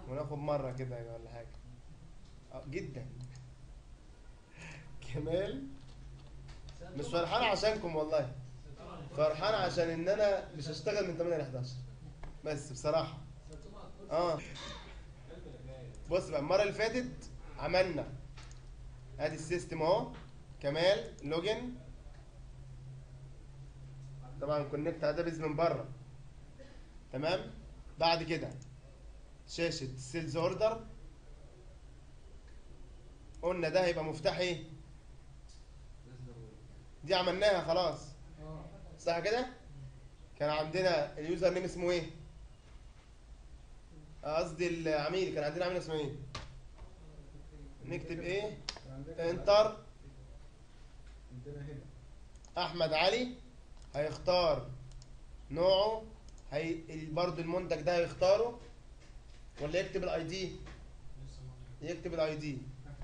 وناخد مره كده ولا حاجه اه جدا كمال مش فرحان عشانكم والله فرحان عشان ان انا مش هشتغل من 8 ل 11 بس بصراحه اه بص بقى المره اللي فاتت عملنا ادي السيستم اهو كمال لوجن طبعا كونكت داتابيز من بره تمام بعد كده شاشه السيلز اوردر قلنا ده هيبقى مفتاح ايه دي عملناها خلاص صح كده كان عندنا اليوزر نيم اسمه ايه آه، قصدي العميل كان عندنا عميل اسمه ايه نكتب ايه انتر عندنا هنا احمد علي هيختار نوعه هي برضه المنتج ده هيختاره ولا يكتب الاي دي يكتب الاي دي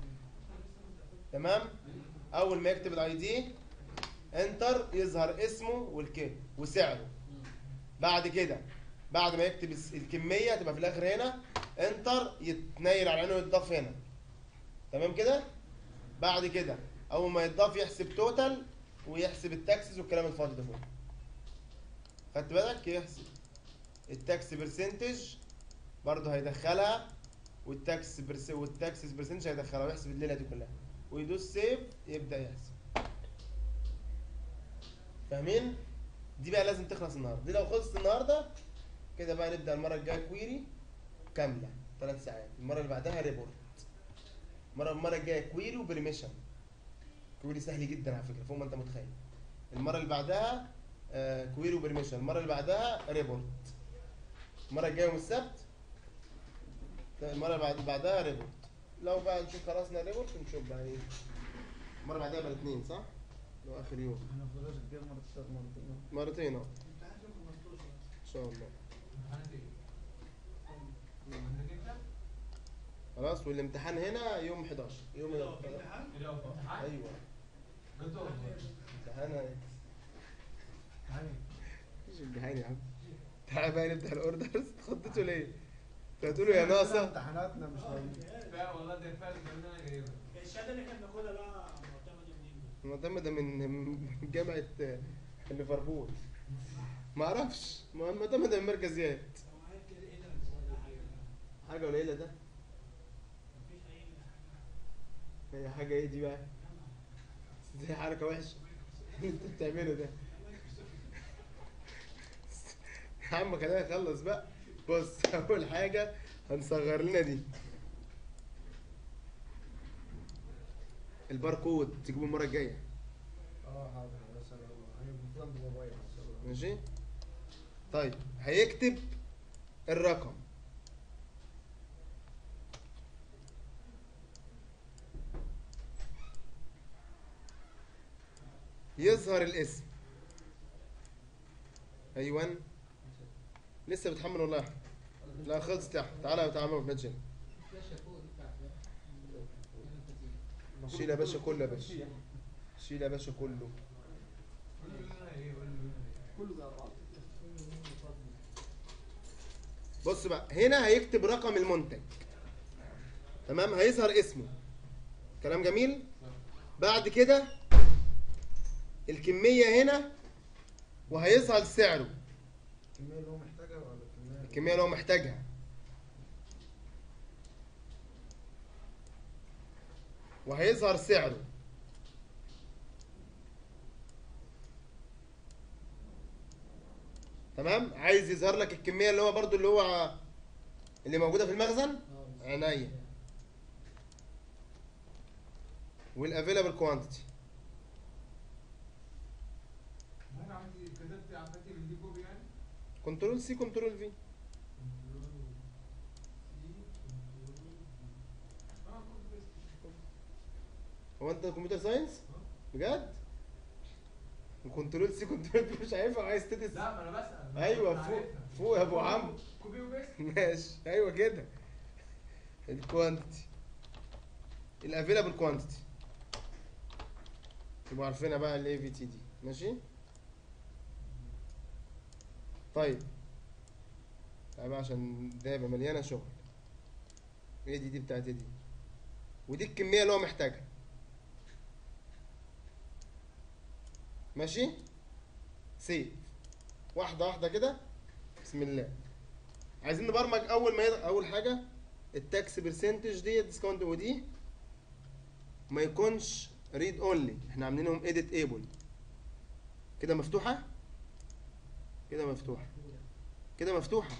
تمام اول ما يكتب الاي دي انتر يظهر اسمه والكيم وسعره بعد كده بعد ما يكتب الس- الكميه تبقى في الاخر هنا انتر يتنيل على عينه يتضاف هنا تمام كده بعد كده اول ما يتضاف يحسب توتال ويحسب التاكسز والكلام الفاضي ده كله خدت بالك يحسب التاكس برسنتج برضه هيدخلها والتاكس برس والتاكسز برسنتج هيدخلها ويحسب الليله دي كلها ويدوس سيف يبدا يحسب فاهمين دي بقى لازم تخلص النهارده دي لو خلصت النهارده كده بقى نبدا المره الجايه كويري كامله ثلاث ساعات المره اللي بعدها ريبورت المره المره الجايه كويري وبريميشن كويري سهل جدا على فكره فوق ما انت متخيل المره اللي بعدها آه كويري وبريميشن المره اللي بعدها ريبورت المره الجايه يوم السبت المره اللي بعد بعدها ريبورت لو بقى نشوف خلصنا ريبورت نشوف بقى ايه المره اللي بعدها يبقى الاثنين صح؟ لو اخر يوم احنا في دراسة الجامعة مرة تشتغل مرتين مرتين اهو ان شاء الله خلاص والامتحان هنا يوم 11 يوم ايوه امتحان هي- مفيش امتحان يا عم تعالى بقى نفتح الاوردرز اتخضيتوا ليه؟ انتوا هتقولوا يا ناقصه امتحاناتنا مش فاهمين لا والله ده فعلا ده انا جايبها الشهاده اللي احنا بناخدها بقى معتمده منين؟ معتمدة من من جامعة ليفربول ما اعرفش معتمدة من مركز زياد هو عارف كده ايه ده ولا حاجه؟ حاجة قليلة ده مفيش اي حاجه هي حاجة ايه دي بقى؟ دي حركة وحشة اللي انت بتعمله ده يا عم خلينا نخلص بقى بص أول حاجة هنصغر لنا دي الباركود تجيبه المرة الجاية اه حاضر بس هي المفروض بالموبايل ماشي طيب هيكتب الرقم يظهر الاسم ايوه لسه بتحمل والله يا أحمد. لا خلصت يا أحمد. تعالى تعالى ما بنتش شيل يا باشا كله يا باشا شيل يا باشا كله قول له انا ايه قول له انا ايه كله زي بعض بص بقى هنا هيكتب رقم المنتج تمام هيظهر اسمه كلام جميل بعد كده الكمية هنا وهيظهر سعره الكمية اللي هو محتاجها ولا الكمية الكمية اللي هو محتاجها وهيظهر سعره تمام عايز يظهر لك الكمية اللي هو برضو اللي هو اللي موجودة في المخزن عينيا والافيلابل كوانتيتي ممكن عملت كتبت عملت من دي كوبي يعني كنترول سي كنترول في اه كوبي بيست هو انت كمبيوتر ساينس بجد كنترول سي كنترول في مش عارفها عايز تدرس لا ما انا بسال ايوه أنا فوق عارفها. فوق يا ابو عمرو كوبي وبيست ماشي ايوه كده الكوانتيتي الافيلابل كوانتيتي تبقوا عارفينها بقى الاي في تي دي ماشي طيب تعالى بقى عشان ده يبقى مليانه شغل هي دي دي بتاعت دي ودي الكميه اللي هو محتاجها ماشي سيف واحده واحده كده بسم الله عايزين نبرمج اول ما يض... اول حاجه التاكس برسنتج دي ديسكاونت ودي ما يكونش ريد اونلي احنا عاملينهم اديت ايبل كده مفتوحه كده مفتوحه كده مفتوحه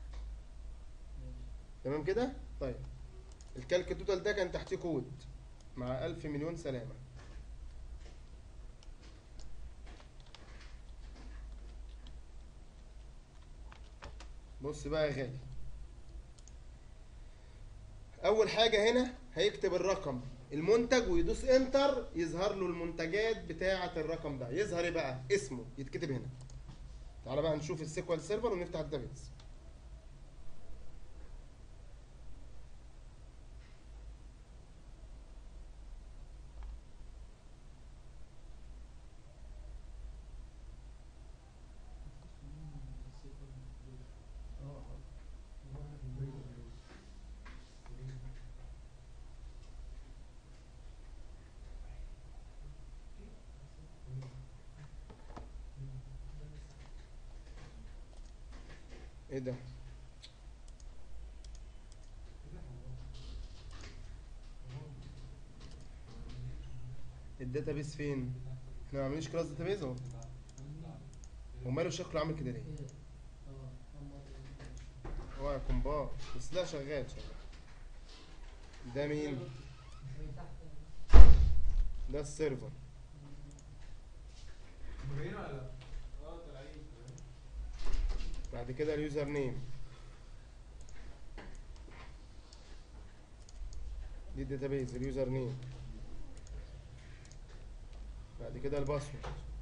تمام كده طيب الكالك توتال ده كان تحتيه كود مع ألف مليون سلامة بص بقى يا غالي أول حاجة هنا هيكتب الرقم المنتج ويدوس انتر يظهر له المنتجات بتاعة الرقم ده يظهر ايه بقى اسمه يتكتب هنا تعالى بقى نشوف السيكوال سيرفر ونفتح الداتابيز ايه ده الداتابيس فين احنا ما عاملينش كلاس داتابيز اهو هو ماله شكله عامل كده ليه هو يا كومبار بس لا شغال شغال ده مين ده السيرفر باين ولا لا؟ اه طالعين بعد كده اليوزر نيم دي الداتابيز اليوزر نيم بعد كده الباسورد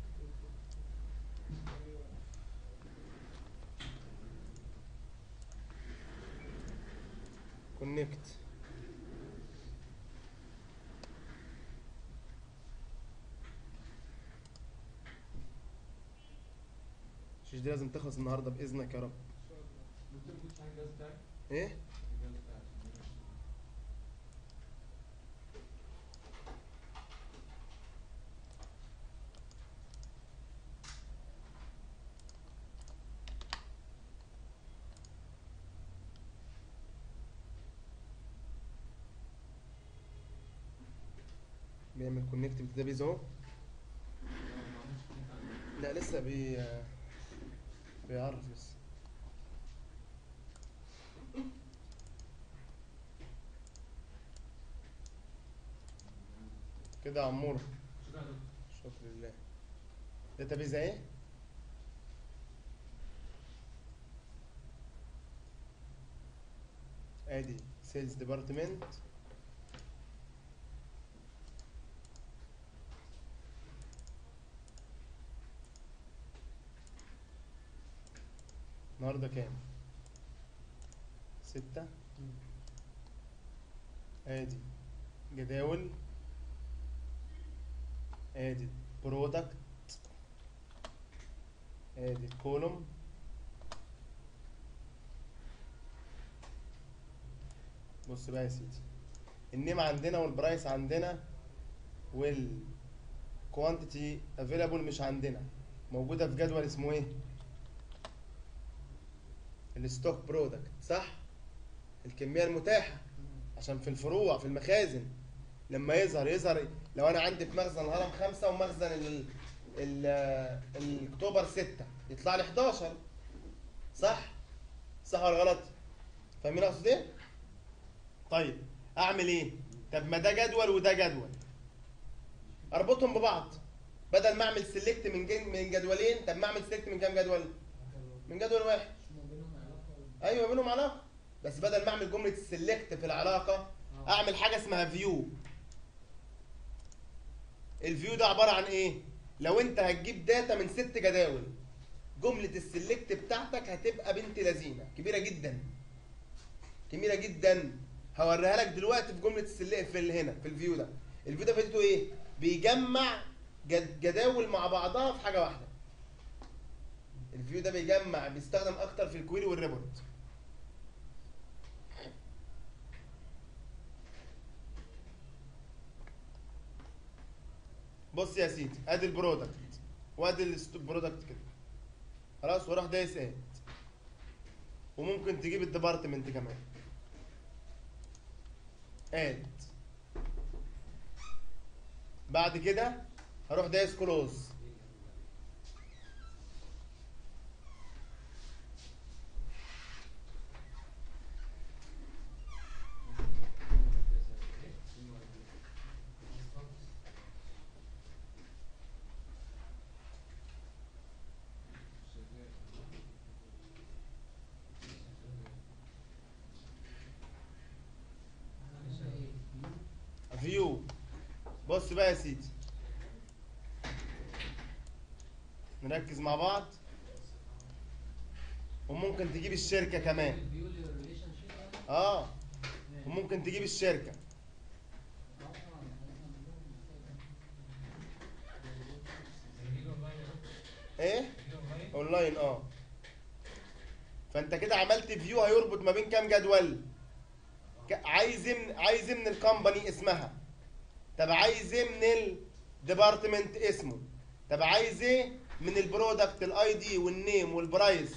كونكت الشيش دي لازم تخلص النهارده باذنك يا رب دكتور كنت حاجه الجهاز بتاعك؟ ايه الجهاز بتاعك بيعمل كونكت بالداتابيز اهو لا لسه بي بيعرف لسه كده يا عمور شكرا يا دكتور شكر لله داتابيز اهي ادي سيلز ديبارتمنت النهارده كام ستة ادي جداول ادي برودكت ادي كولوم بص بقى يا سيدي النيم عندنا والبرايس عندنا والكوانتيتي افيلابل مش عندنا موجوده في جدول اسمه ايه الستوك برودكت صح الكميه المتاحه عشان في الفروع في المخازن لما يظهر يظهر لو انا عندي في مخزن الهرم خمسة ومخزن ال ال الاكتوبر ستة يطلع لي 11 صح صح ولا غلط فاهمين اقصد ايه طيب اعمل ايه طب ما ده جدول وده جدول اربطهم ببعض بدل ما اعمل سيلكت من جن من جدولين طب ما اعمل سيلكت من كام جدول من جدول واحد ايوه بينهم علاقه بس بدل ما اعمل جمله سيلكت في العلاقه اعمل حاجه اسمها فيو الفيو ده عباره عن ايه لو انت هتجيب داتا من ست جداول جمله السلكت بتاعتك هتبقى بنت لذينه كبيره جدا كبيره جدا هوريها لك دلوقتي في جمله السلكت في ال- هنا في الفيو ده الفيو ده فايدته ايه بيجمع جد- جداول مع بعضها في حاجه واحده الفيو ده بيجمع بيستخدم اكتر في الكويري والريبورت بص يا سيدي ادي البرودكت وادي الست- البرودكت كده خلاص وراح دايس اد وممكن تجيب الديبارتمنت كمان اد بعد كده هروح دايس كلوز فيو بص بقى يا سيدي نركز مع بعض وممكن تجيب الشركة كمان اه وممكن تجيب الشركة ايه اونلاين اه فانت كده عملت فيو هيربط ما بين كام جدول ك- عايز إيه من عايز إيه من الكومباني اسمها طب عايز ايه من الديبارتمنت اسمه طب عايز ايه من البرودكت الاي دي والنيم والبرايس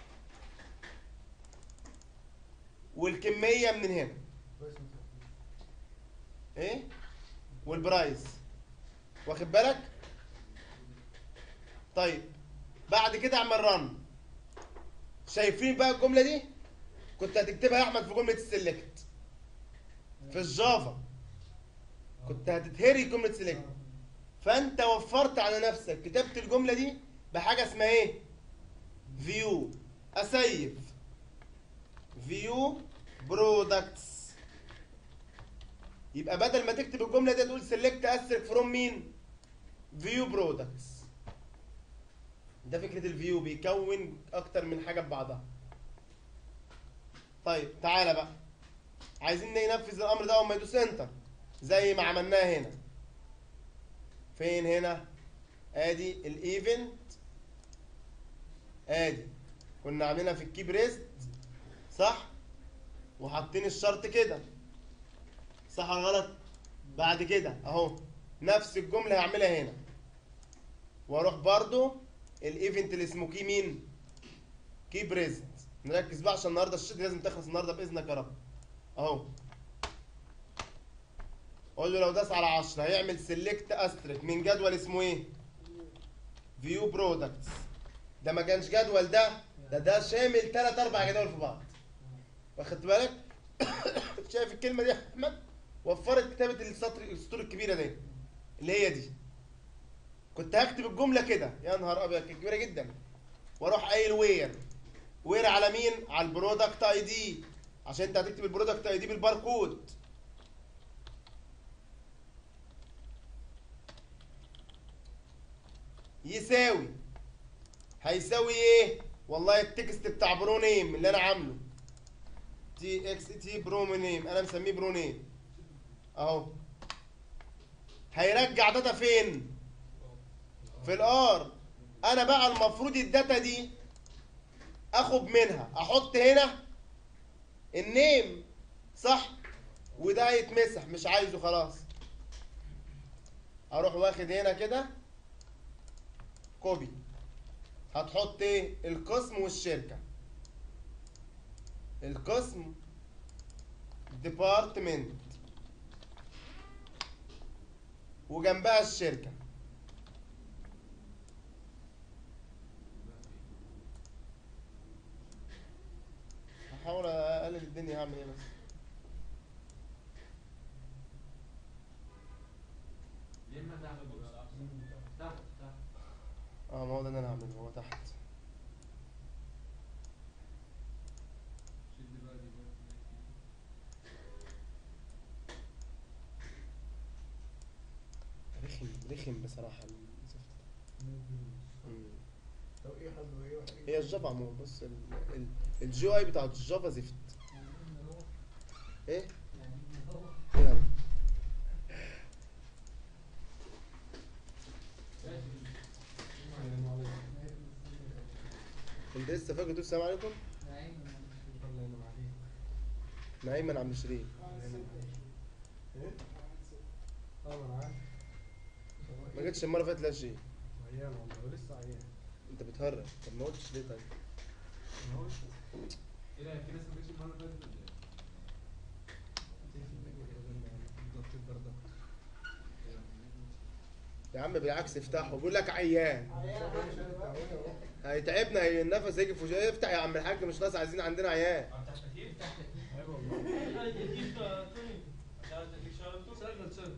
والكميه من هنا كويس متفق. ايه والبرايس واخد بالك طيب بعد كده اعمل رن شايفين بقى الجمله دي كنت هتكتبها يا احمد في جمله السلكت في الجافا كنت هتتهري جمله سلكت فانت وفرت على نفسك كتبت الجمله دي بحاجه اسمها ايه فيو اسيف فيو برودكتس يبقى بدل ما تكتب الجمله دي تقول سيلكت اسرك فروم مين فيو برودكتس ده فكره الفيو بيكون اكتر من حاجه ببعضها طيب تعالى بقى عايزين ننفذ الامر ده اول ما يدوس انتر زي ما عملناه هنا فين هنا ادي الايفنت ادي كنا عاملينها في الكي بريست صح وحاطين الشرط كده صح ولا غلط بعد كده اهو نفس الجمله هعملها هنا واروح برضو الايفنت اللي اسمه كي مين كي بريست نركز بقى عشان النهارده الشيت لازم تخلص النهارده باذنك يا رب اهو قول له لو داس على 10 هيعمل سيلكت استريك من جدول اسمه ايه فيو برودكتس ده ما كانش جدول ده ده ده شامل ثلاث اربع جداول في بعض واخدت بالك شايف الكلمه دي يا احمد وفرت كتابه السطر السطور الكبيره دي اللي هي دي كنت هكتب الجمله كده يا نهار ابيض كانت كبيره جدا واروح قايل وير وير على مين على البرودكت اي دي عشان انت هتكتب البرودكت اي دي بالباركود يساوي هيساوي ايه والله التكست بتاع برو نيم اللي انا عامله تي اكس تي برو نيم انا مسميه برو نيم اهو هيرجع داتا فين في الار انا بقى المفروض الداتا دي اخد منها احط هنا النيم صح وده يتمسح مش عايزه خلاص اروح واخد هنا كده كوبي هتحط ايه القسم والشركه القسم ديبارتمنت وجنبها الشركه هحاول اقلل الدنيا هعمل ايه بس لما تعمل بوكس تحت تحت اه ما هو ده اللي انا هعمله هو تحت شد بقى دي بقى رخم رخم بصراحه الزفت ده. مم. طب ايه حله ايه واحد هي الجافا عموما بص ال- ال- الجي اي بتاعت الجافا زفت ايه؟ يعني كنت لسه فاكر تقول السلام عليكم الله ينعم عليك نعيم من عم شيرين الله ينعم عليك. ايه؟ اه ما انا عارف هو ما جتش المره اللي فاتت لا شيء عيان والله لسه عيان انت بتهرج طب ما قلتش ليه طيب ما هو ايه ده في ناس ما جاتش المره اللي فاتت ولا يا عم بالعكس افتحه بيقول لك عيان هيتعبنا هي النفس هيجي في وجهه افتح يا عم الحاج مش ناس عايزين عندنا عيان انت عشان تجيب عيب والله ايه تجيب توني عشان تجيب شغلته شغل شغل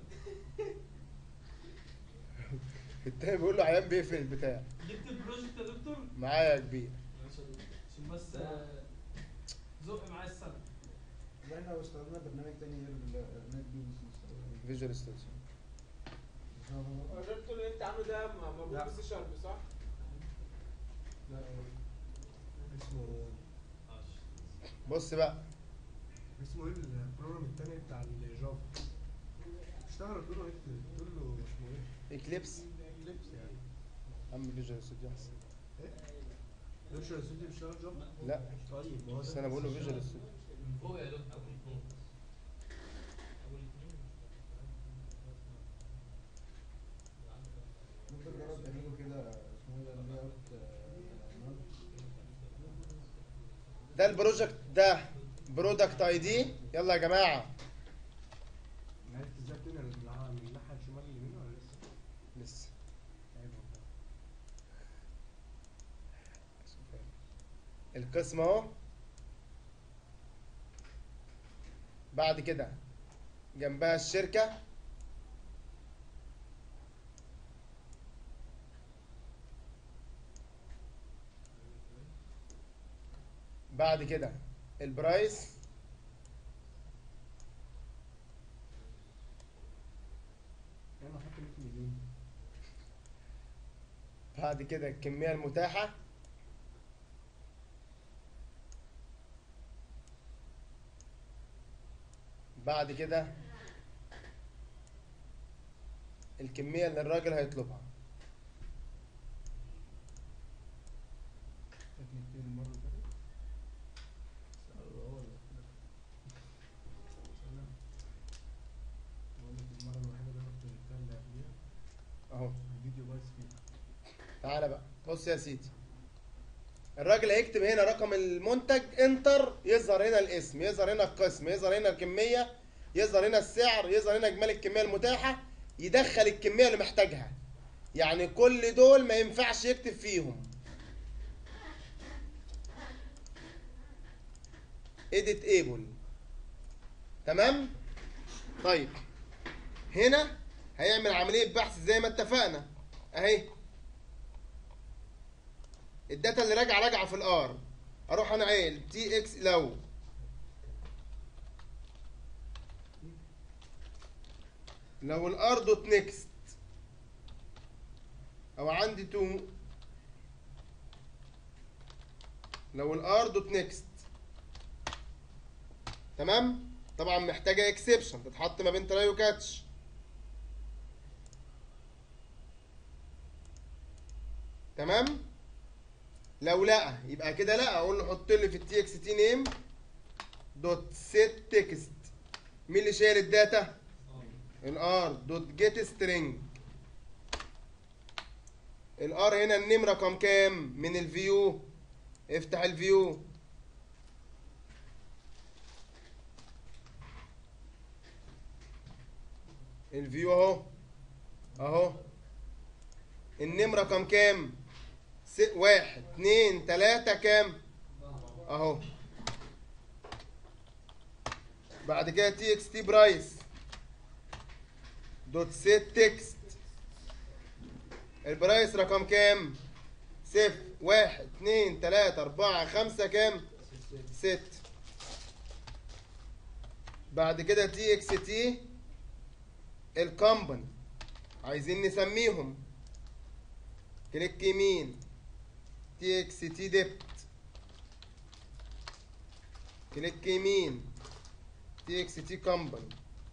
التاني بيقول له عيان بيقفل البتاع جبت البروجكت يا دكتور معايا يا كبير عشان عشان بس آه، زق معايا السنه لا احنا لو استخدمنا برنامج تاني غير النت بيزنس فيجوال ستوديو الريبتور اللي انت عامله ده موجود لا. في سي شارب صح؟ لا اسمه بص بقى اسمه ايه البروجرام التاني بتاع الجافا اشتغل تقول له اكتب تقول له اسمه ايه؟ اكليبس لبس يعني عم فيجوال ستوديو احسن فيرتشوال ستوديو بيشتغل جافا؟ لا طيب ما هو بس ده انا بقول له بيشتغل. فيجوال ستوديو من فوق يا دكتور ابو الاثنين ابو الاثنين ممكن نجرب تعمله كده اسمه ايه ده اللي اوت ده البروجكت ده برودكت اي دي يلا يا جماعه عرفت ازاي تنقل من الع- من الناحيه الشمال لليمين ولا لسه؟ لسه عيب والله القسم اهو بعد كده جنبها الشركة بعد كده البرايس انا هحط 100 مليون بعد كده الكمية المتاحة بعد كده الكمية اللي الراجل هيطلبها فاتني كتير المره اللي فاتت سلام بقول لك المره الوحيده اللي انا كنت جبتها اللي قبليها اهو الفيديو بايظ فيه تعالى بقى بص يا سيدي الراجل هيكتب هنا رقم المنتج انتر يظهر هنا الاسم يظهر هنا القسم يظهر هنا الكمية يظهر هنا السعر يظهر هنا اجمالي الكمية المتاحة يدخل الكمية اللي محتاجها يعني كل دول ما ينفعش يكتب فيهم edit able تمام طيب هنا هيعمل عملية بحث زي ما اتفقنا اهي الداتا اللي راجعه راجعه في الار اروح انا قايل تي اكس لو لو الار دوت نيكست او عندي تو لو الار دوت نيكست تمام طبعا محتاجه اكسبشن تتحط ما بين تراي وكاتش تمام لو لقى يبقى كده لا اقول له حط لي في التي اكس تي نيم دوت سيت تكست مين اللي شايل الداتا الار دوت جيت سترينج الار هنا النيم رقم كام من الفيو افتح الفيو الفيو اهو اهو النيم رقم كام س... واحد اتنين تلاتة كام اهو بعد كده تي اكس تي برايس دوت سيت تكست البرايس رقم كام صفر واحد اتنين تلاتة اربعة خمسة كام ست بعد كده تي اكس تي الكومباني عايزين نسميهم كليك يمين تي اكس تي ديبت كليك يمين تي اكس تي كومباني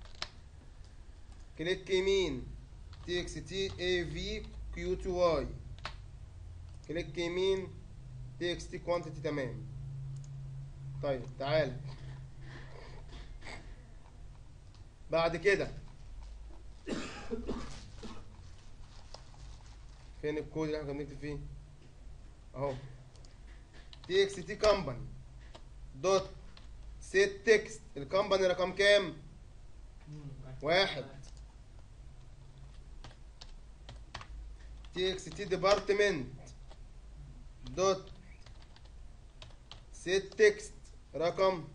كليك يمين تي اكس تي اي في كيو تو واي كليك يمين تي اكس تي كوانتيتي تمام طيب تعال بعد كده فين الكود اللي احنا كنا بنكتب فيه اهو تي اكس تي كومباني دوت سيت تكست الكومباني رقم كام واحد تي اكس تي ديبارتمنت دوت سيت تكست رقم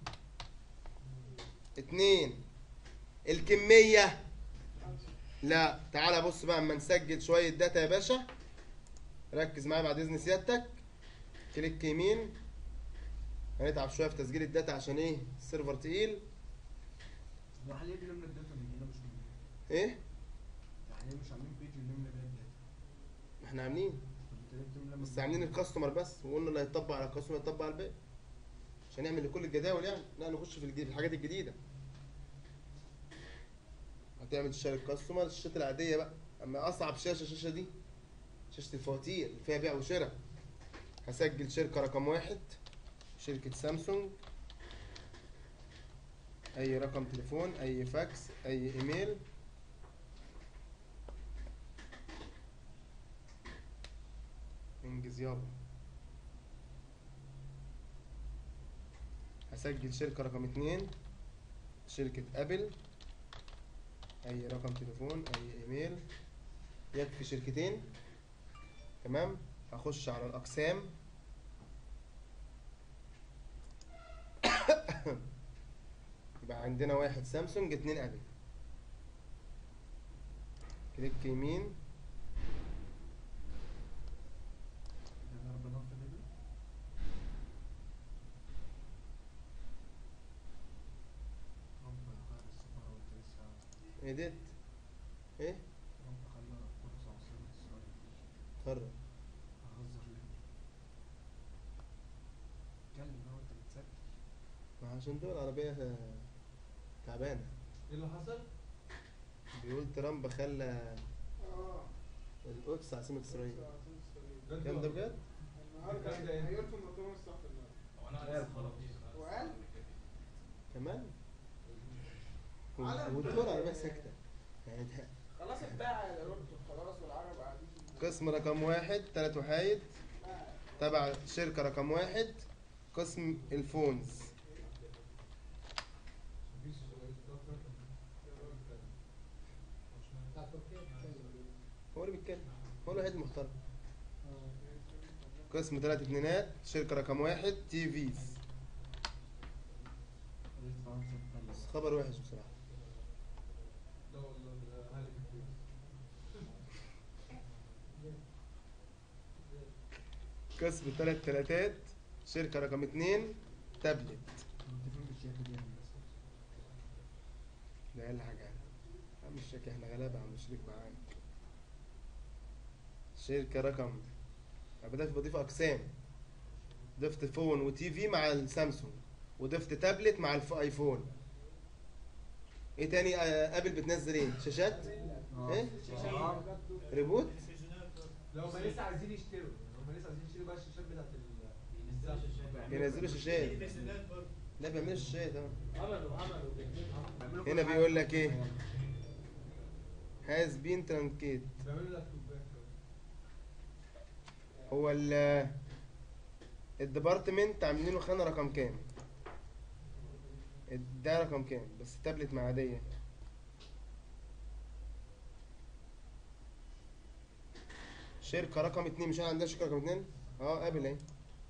اتنين الكمية لا تعالى بص بقى اما نسجل شوية داتا يا باشا ركز معايا بعد اذن سيادتك كليك يمين هنتعب شوية في تسجيل الداتا عشان ايه السيرفر تقيل راح ليه بنملى الداتا من هنا مش من هنا ايه يعني ليه مش عاملين بيج نملى بيها الداتا احنا عاملين طب انت ليه بتملى من بس عاملين الكاستمر بس وقلنا اللي هيطبق على الكاستمر يطبق على الباقي عشان نعمل لكل الجداول يعني لا نخش في الجديد الحاجات الجديده هتعمل شاشة الكاستمر الشاشات العاديه بقى اما اصعب شاشه الشاشه دي شاشه الفواتير اللي فيها بيع وشراء هسجل شركه رقم واحد شركه سامسونج اي رقم تليفون اي فاكس اي ايميل انجز يابا هسجل شركة رقم اتنين شركة ابل اي رقم تليفون اي ايميل يكفي شركتين تمام هخش على الاقسام يبقى عندنا واحد سامسونج اتنين ابل كليك يمين يعني ربنا في النبي رب خير السفارة والتسعة ايديت ايه رب خلى قدس عاصمة إسرائيل قرر أهزر ليه اتكلم بقى وانت بتسجل ما عشان دول عربية تعبانة ايه اللي حصل؟ بيقول ترامب خلى القدس عاصمة إسرائيل الكلام ده بجد؟ النهارده هيرفض مؤتمر الصحفي النهارده هو انا عارف خلاص وقال كمان؟ على- والدول العربية ساكتة يعني ده خلاص اتباع الاردن خلاص والعرب قاعدين قسم رقم واحد تلات وحايد تبع شركة رقم واحد قسم الفونز هو اللي بيتكلم هو الوحيد المحترم قسم تلات اتنينات شركة رقم واحد تي فيز بس خبر وحش بصراحة لا والله ده اهلي في البيت قسم تلات تلاتات شركة رقم اتنين تابلت متفقين بالشياكة دي يا هندسة ده اقل حاجة يا عم الشركة احنا غلابة يا عم شريك معانا شركة رقم أنا بدأت بضيف أقسام ضفت فون وتي في مع السامسونج وضفت تابلت مع الايفون ايه تاني آه، ابل بتنزل ايه شاشات ايه ريبوت لو هم لسه عايزين يشتروا يعني هم لسه عايزين يشتروا بقى الشاشات بتاعت ال بينزلوا شاشات لا بيعملوا شاشات اه عملوا عملوا بيعملوا هنا بيقول لك ايه has been truncated بيعملوا لابتوبات هو ال الديبارتمنت عاملينه خانة رقم كام ده رقم كام بس تابلت مع عادية شركة رقم اتنين مش احنا عندنا شركة رقم اتنين اه ابل اهي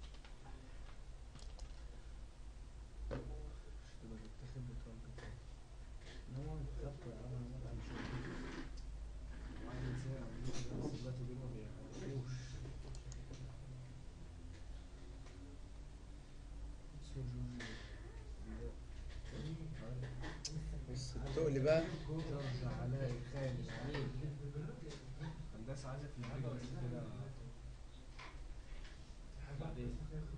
تبقى تتاخد بترامب كده انما بالظبط يا عم انا مش وعايز ازاي عاملين كده بس دلوقتي دول ما بيعملوش اسمه جورج بص التقل بقى جورج علاء خالد عميد هندسة عايزة في البيت بس كده بعدين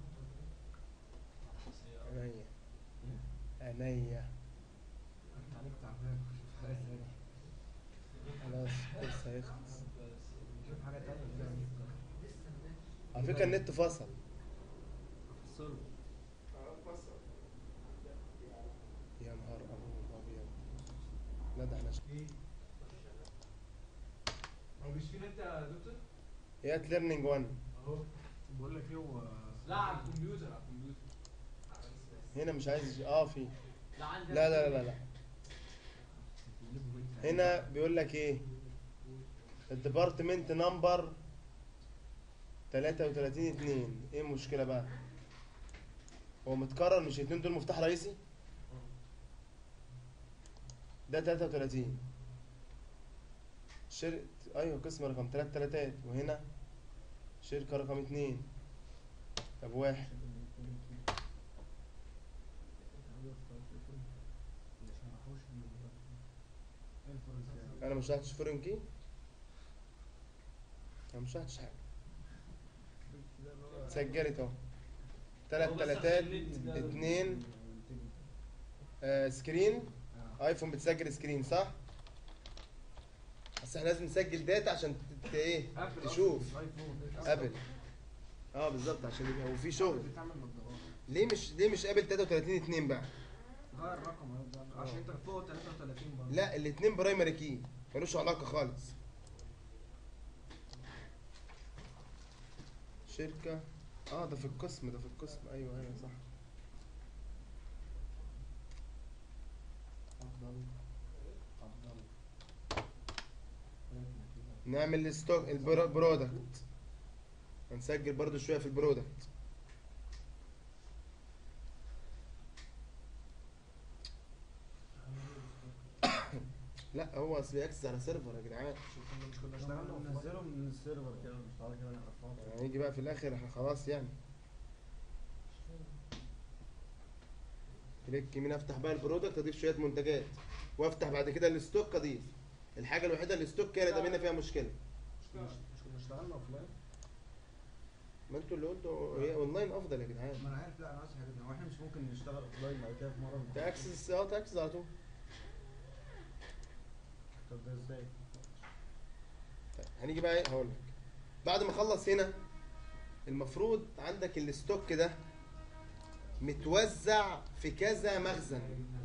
عينيا عينيا انت عليك تعبان شوف حاجة تانية خلاص بص هيخلص شوف حاجة تانية كده على فكرة النت فصل فصله يا نهار ابيض لا ده احنا ايه هو مش في نت يا دكتور؟ يات ليرنينج 1 اهو بقول لك ايه هو لا على الكمبيوتر على الكمبيوتر هنا مش عايز اه في لا عندي لا لا لا لا هنا بيقول لك ايه الديبارتمنت نمبر 33 2 ايه المشكله بقى هو متكرر مش الاثنين دول مفتاح رئيسي ده 33 شركة ايوه قسم رقم 3 تلاتات وهنا شركة رقم 2 طب واحد انا مش شرحتش فورين كي انا مش شرحتش حاجه سجلت اهو تلات تلاتات اتنين آه سكرين ايفون بتسجل سكرين صح بس احنا لازم نسجل داتا عشان ت- ت- ايه تشوف ابل اه بالظبط عشان يبقى وفي شغل بتعمل نظارات ليه مش ليه مش ابل 33 2 بقى غير الرقم اهو ده عشان انت فوق 33 برضه لا الاثنين برايمري كي ملوش علاقه خالص شركه اه ده في القسم ده في القسم ايوه ايوه صح افضل افضل نعمل الستوك البرودكت هنسجل برضو شويه في البرودكت لا هو اصل بيأكسس على سيرفر يا جدعان مش كنا اشتغلنا offline؟ ننزله من السيرفر كده مش تعالى كده نعرفها هيجي بقى في الاخر احنا خلاص يعني كليك يمين افتح بقى البرودكت اضيف شويه منتجات وافتح بعد كده الستوك اضيف الحاجه الوحيده اللي الستوك كانت قابلنا فيها مشكله مش مش كنا اشتغلنا اوفلاين ما انتوا اللي قلتوا هي اونلاين افضل يا جدعان ما انا عارف لا انا عايز حاجه هو احنا مش ممكن نشتغل اوفلاين بعد كده في مره تاكسس اه تاكسس على طول طب ده ازاي؟ طيب هنيجي بقى ايه هقول لك بعد ما اخلص هنا المفروض عندك الستوك ده متوزع في كذا مخزن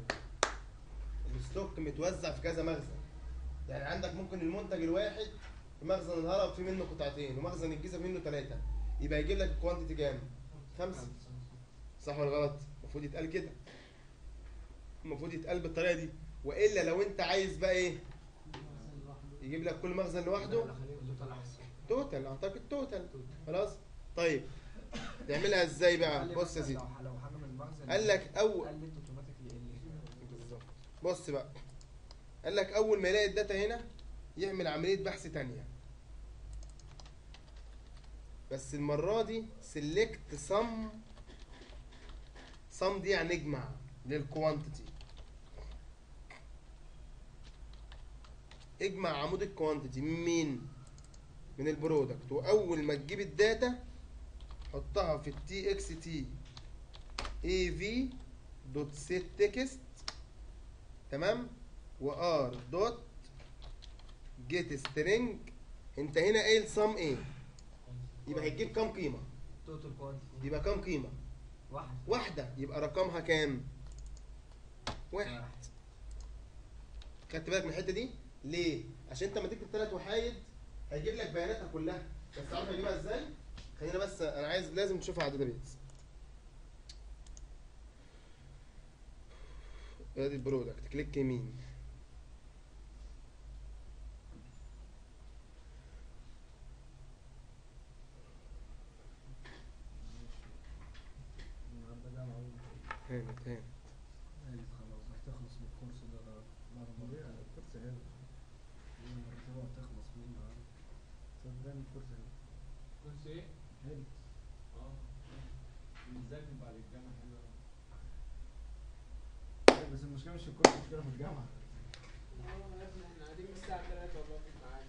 الستوك متوزع في كذا مخزن يعني عندك ممكن المنتج الواحد في مخزن الهرم في منه قطعتين ومخزن الجيزه في منه ثلاثه يبقى يجيب لك الكوانتيتي كام؟ خمسه صح ولا غلط؟ المفروض يتقال كده المفروض يتقال بالطريقه دي والا لو انت عايز بقى ايه؟ يجيب لك كل مخزن لوحده توتال اعتقد توتال خلاص طيب تعملها ازاي بقى قال لي بص يا مثلاً سيدي لو- لو حاجه من المخزن قال لك اول قال لي اوتوماتيكلي ال بالظبط بص بقى قال لك اول ما يلاقي الداتا هنا يعمل عمليه بحث تانية بس المره دي سيلكت سم سم دي يعني اجمع للكوانتيتي اجمع عمود الكوانتيتي من مين من البرودكت واول ما تجيب الداتا حطها في التي اكس تي اي في دوت سيت تكست تمام وار دوت جيت سترينج انت هنا قايل سم ايه يبقى هتجيب كام قيمه توتال كوانتيتي يبقى كام قيمه واحد واحده يبقى رقمها كام واحد خدت بالك من الحته دي ليه عشان انت لما تكتب ثلاث وحايد هيجيب لك بياناتها كلها بس عارف هيجيبها ازاي خلينا بس انا عايز لازم تشوفها على الداتابيز ادي البرودكت كليك يمين النهارده جامعه هانت هانت قالت خلاص هتخلص من الكورس ده مرة ليه؟ الكورس هنا المرتبة هتخلص فيه النهارده صدقني الكورس هنا كنت ايه؟ حلو اه بنذاكر بعد الجامعه حلوه أيوة، بس المشكلة مش في الكورس المشكلة في الجامعة اه يا ابني احنا قاعدين من الساعه 3 والله في الميعاد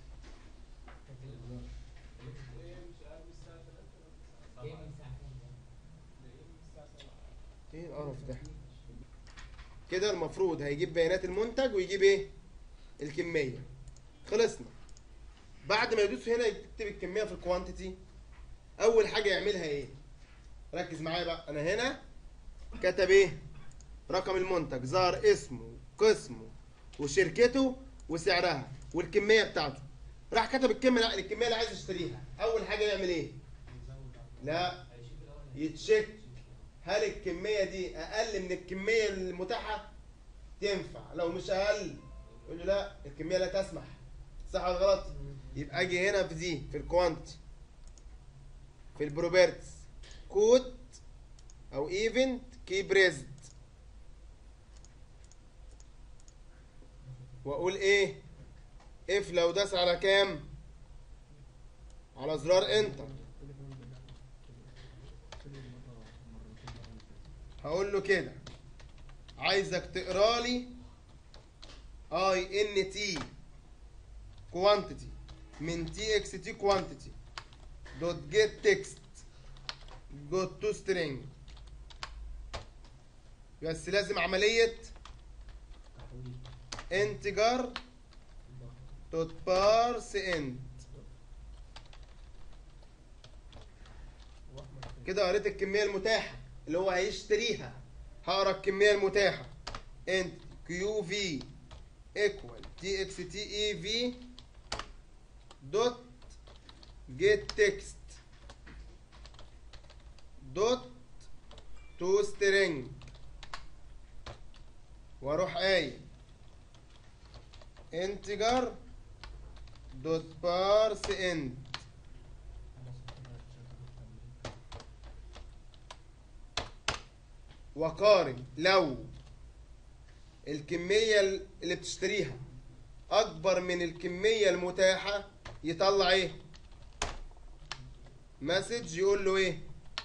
ايه مش قاعد من الساعه 3 ايه من الساعه كام ايه من الساعه 7 ايه القرف ده كده المفروض هيجيب بيانات المنتج ويجيب ايه الكميه خلصنا بعد ما يدوس هنا يكتب الكميه في الكوانتيتي اول حاجه يعملها ايه ركز معايا بقى انا هنا كتب ايه رقم المنتج ظهر اسمه قسمه وشركته وسعرها والكميه بتاعته راح كتب الكميه الكميه اللي عايز يشتريها اول حاجه يعمل ايه لا يتشيك هل الكميه دي اقل من الكميه المتاحه تنفع لو مش اقل يقول له لا الكميه لا تسمح صح ولا غلط يبقى اجي هنا في دي في الكوانتي في البروبرتس كود او ايفنت كي بريزد واقول ايه اف لو داس على كام على زرار انتر هقول له كده عايزك تقرا لي اي ان تي كوانتيتي من تي اكس تي كوانتيتي دوت جيت تكست دوت تو سترينج بس لازم عمليه انتجر دوت بارس انت كده قريت الكميه المتاحه اللي هو هيشتريها هقرا الكميه المتاحه انت كيو في ايكوال تي اكس تي اي في دوت جيت تكست دوت تو سترينج واروح قايل انتجر دوت بارس انت وقارن لو الكمية اللي بتشتريها أكبر من الكمية المتاحة يطلع إيه؟ مسج يقول له إيه؟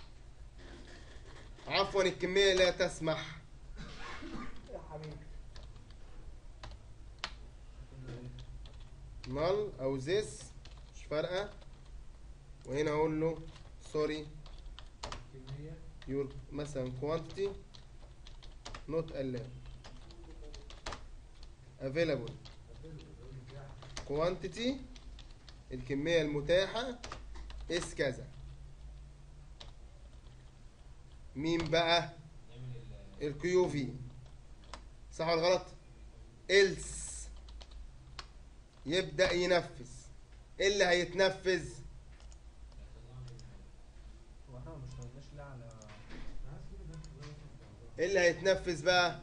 عفوا الكمية لا تسمح يا حبيبي نل أو this مش فارقة وهنا أقول له سوري كمية your مثلا quantity not allowed available quantity الكمية المتاحة is كذا مين بقى الكيو في صح ولا غلط else يبدأ ينفذ ايه اللي هيتنفذ هو احنا ما اشتغلناش ليه على ايه اللي هيتنفذ بقى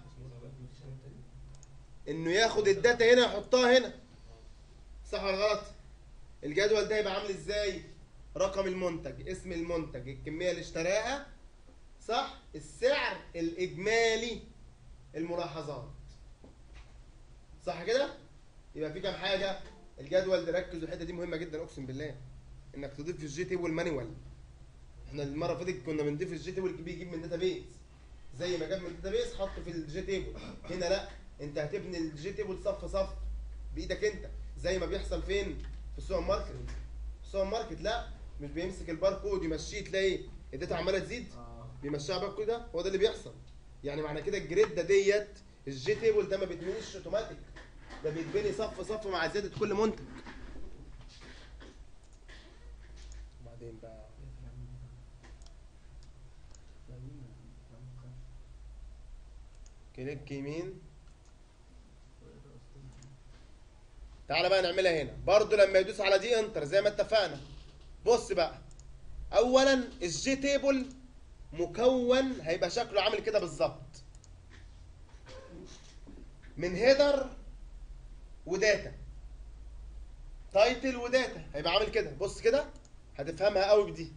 انه ياخد الداتا هنا يحطها هنا صح ولا غلط الجدول ده يبقى عامل ازاي رقم المنتج اسم المنتج الكميه اللي اشتراها صح السعر الاجمالي الملاحظات صح كده يبقى في كام حاجه الجدول ده ركز الحته دي مهمه جدا اقسم بالله انك تضيف في الجي تيبل مانيوال احنا المره اللي فاتت كنا بنضيف الجي تيبل بيجيب من داتابيز زي ما جاب من الداتابيز حط في الجي تيبل هنا لا انت هتبني الجي تيبل صف صف بايدك انت زي ما بيحصل فين في السوبر ماركت في السوبر ماركت لا مش بيمسك الباركود يمشيه تلاقي الداتا عماله تزيد اه بيمشيها باركود ده هو ده اللي بيحصل يعني معنى كده الجريد ده ديت الجي تيبل ده ما بيتبنيش اوتوماتيك ده بيتبني صف صف مع زياده كل منتج وبعدين بقى كليك يمين تعالى بقى نعملها هنا برضو لما يدوس على دي انتر زي ما اتفقنا بص بقى اولا الجي تيبل مكون هيبقى شكله عامل كده بالظبط من هيدر وداتا تايتل وداتا هيبقى عامل كده بص كده هتفهمها قوي بدي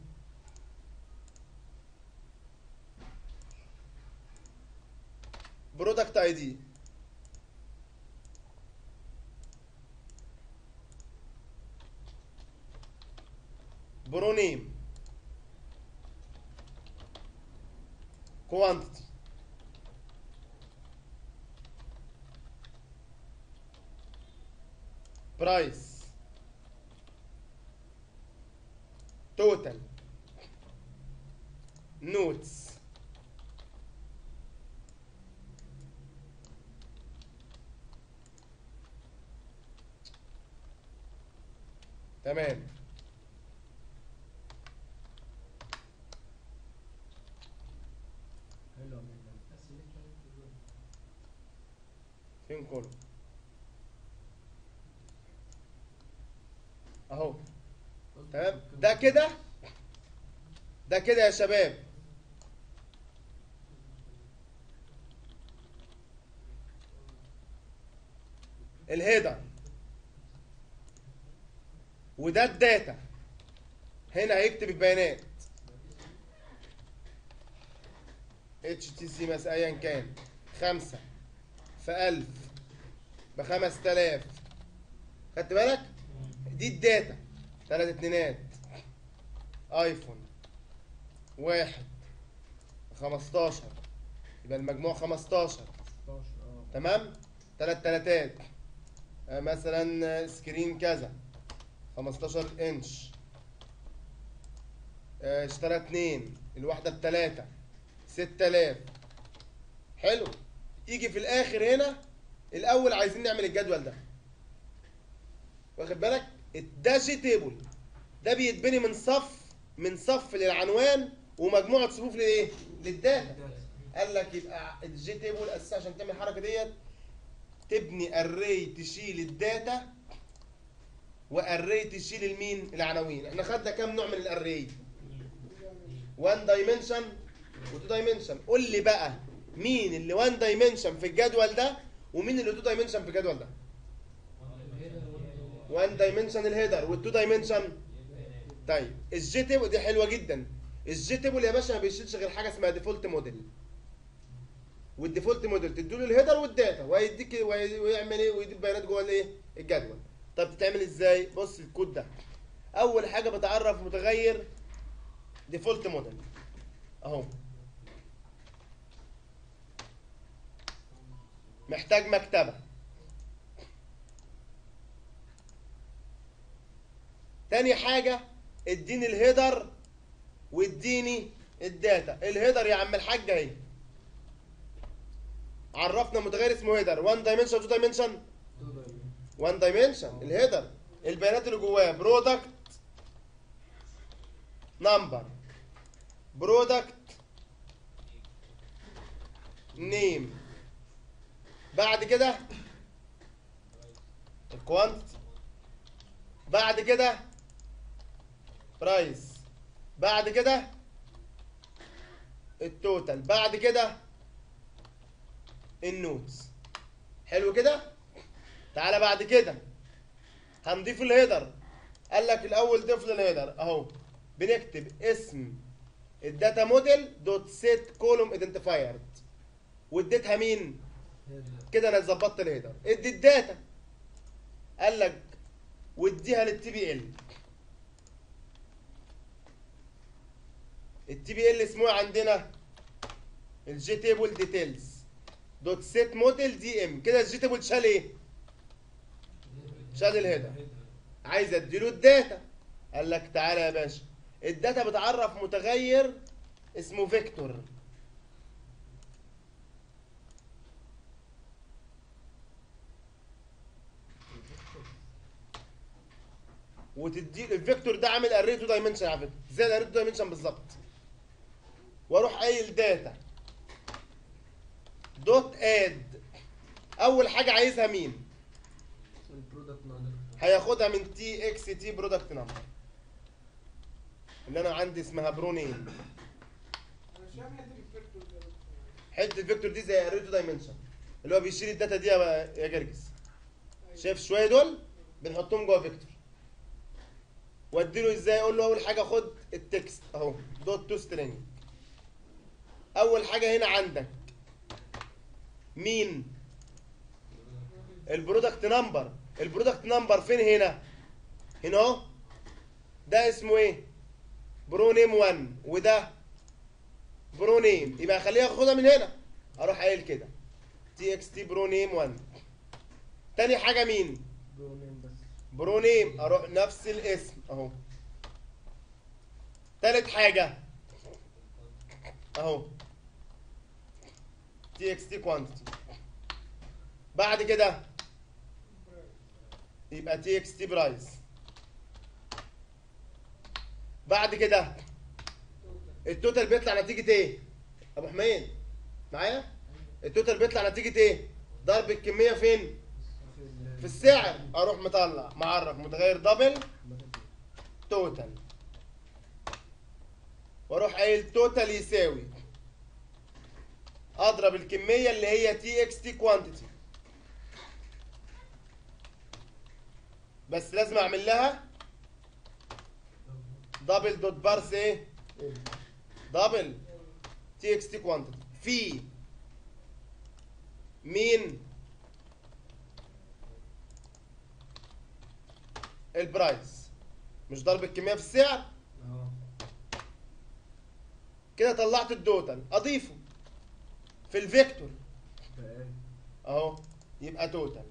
برودكت اي دي برو نيم كوانتيتي برايس توتال نوتس تمام حلو جدا فين كله اهو تمام ده كده ده كده يا شباب الهيدر وده الداتا هنا هيكتب البيانات اتش تي سي مثلا ايا كان خمسة في ألف بخمس تلاف خدت بالك؟ دي الداتا تلات اتنينات ايفون واحد خمستاشر يبقى المجموع خمستاشر 16 اه تمام تلات تلاتات آه، مثلا آه، سكرين كذا 15 انش آه، اشترى اتنين الواحدة بتلاتة ستة آلاف حلو يجي في الآخر هنا الأول عايزين نعمل الجدول ده واخد بالك ده جي تيبل ده بيتبني من صف من صف للعنوان ومجموعة صفوف لإيه؟ للداتا قال لك يبقى الجي تيبل اساسا عشان تعمل الحركه ديت تبني اري تشيل الداتا واري تشيل المين العناوين احنا خدنا كام نوع من الاري 1 دايمنشن و2 دايمنشن قول لي بقى مين اللي 1 دايمنشن في الجدول ده ومين اللي 2 دايمنشن في الجدول ده 1 دايمنشن الهيدر وال2 دايمنشن طيب الجي تيبل دي حلوه جدا الجي تيبل يا باشا ما بيشيلش غير حاجه اسمها ديفولت موديل والديفولت موديل تديله الهيدر والداتا وهيديك وهي- ويعمل ايه ويديك بيانات جوه الايه الجدول طب بتتعمل ازاي بص الكود ده اول حاجه بتعرف متغير ديفولت موديل اهو محتاج مكتبه تاني حاجه اديني الهيدر واديني الداتا الهيدر يا عم الحاج اهي عرفنا متغير اسمه هيدر 1 دايمنشن 2 دايمنشن 1 دايمنشن الهيدر البيانات اللي جواه برودكت نمبر برودكت نيم بعد كده الكوانتيتي بعد كده برايس بعد كده التوتال بعد كده النوتس حلو كده تعالى بعد كده هنضيف الهيدر قال لك الاول ضيف للهيدر اهو بنكتب اسم الداتا موديل دوت سيت كولوم ايدنتيفاير واديتها مين كده انا ظبطت الهيدر ادي الداتا قال لك واديها للتي بي ال التي بي ال اسمه إيه عندنا الجي تيبل ديتيلز دوت سيت موديل دي ام كده الجي تيبل شال ايه شال الهيدر عايز اديله الداتا قال لك تعالى يا باشا الداتا بتعرف متغير اسمه فيكتور وتدي الفيكتور ده عامل اري تو دايمنشن على فكره زي الاري تو دايمنشن بالظبط واروح قايل داتا دوت اد اول حاجه عايزها مين البرودكت نمبر هياخدها من تي اكس تي برودكت نمبر اللي انا عندي اسمها برو نيم انا مش فاهم حته الفيكتور ده حته الفيكتور دي زي اري تو دايمنشن اللي هو بيشيل الداتا دي يا يا جرجس شايف شويه دول بنحطهم جوه فيكتور واديله ازاي اقول له اول حاجه خد التكست اهو دوت تو سترينج اول حاجه هنا عندك مين البرودكت نمبر البرودكت نمبر فين هنا هنا اهو ده اسمه ايه برو نيم 1 وده برو نيم يبقى خليها اخدها من هنا اروح قايل كده تي اكس تي برو نيم 1 تاني حاجه مين برو نيم بس برو نيم اروح نفس الاسم اهو تالت حاجة اهو تي اكس تي كوانتيتي بعد كده يبقى تي اكس تي برايس بعد كده التوتال بيطلع نتيجة ايه؟ ابو حميد معايا؟ التوتال بيطلع نتيجة ايه؟ ضرب الكمية فين؟ في ال- في في السعر اروح مطلع معرف متغير دبل توتال واروح قايل توتال يساوي اضرب الكميه اللي هي تي اكس تي كوانتيتي بس لازم اعمل لها دبل دوت بارس ايه دبل تي اكس تي كوانتيتي في مين البرايس مش ضرب الكميه في السعر اه كده طلعت التوتال اضيفه في الفيكتور بقى اهو يبقى توتال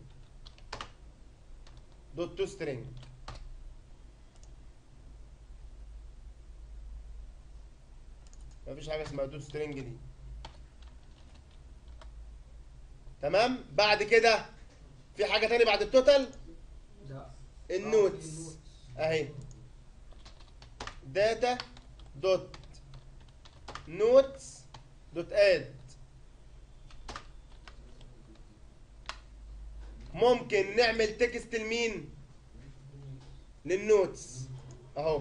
دوت تو سترينج مفيش حاجه اسمها دوت سترينج دي تمام بعد كده في حاجه تاني بعد التوتال لا النوتس اهي داتا دوت نوتس دوت اد ممكن نعمل تكست لمين للنوتس اهو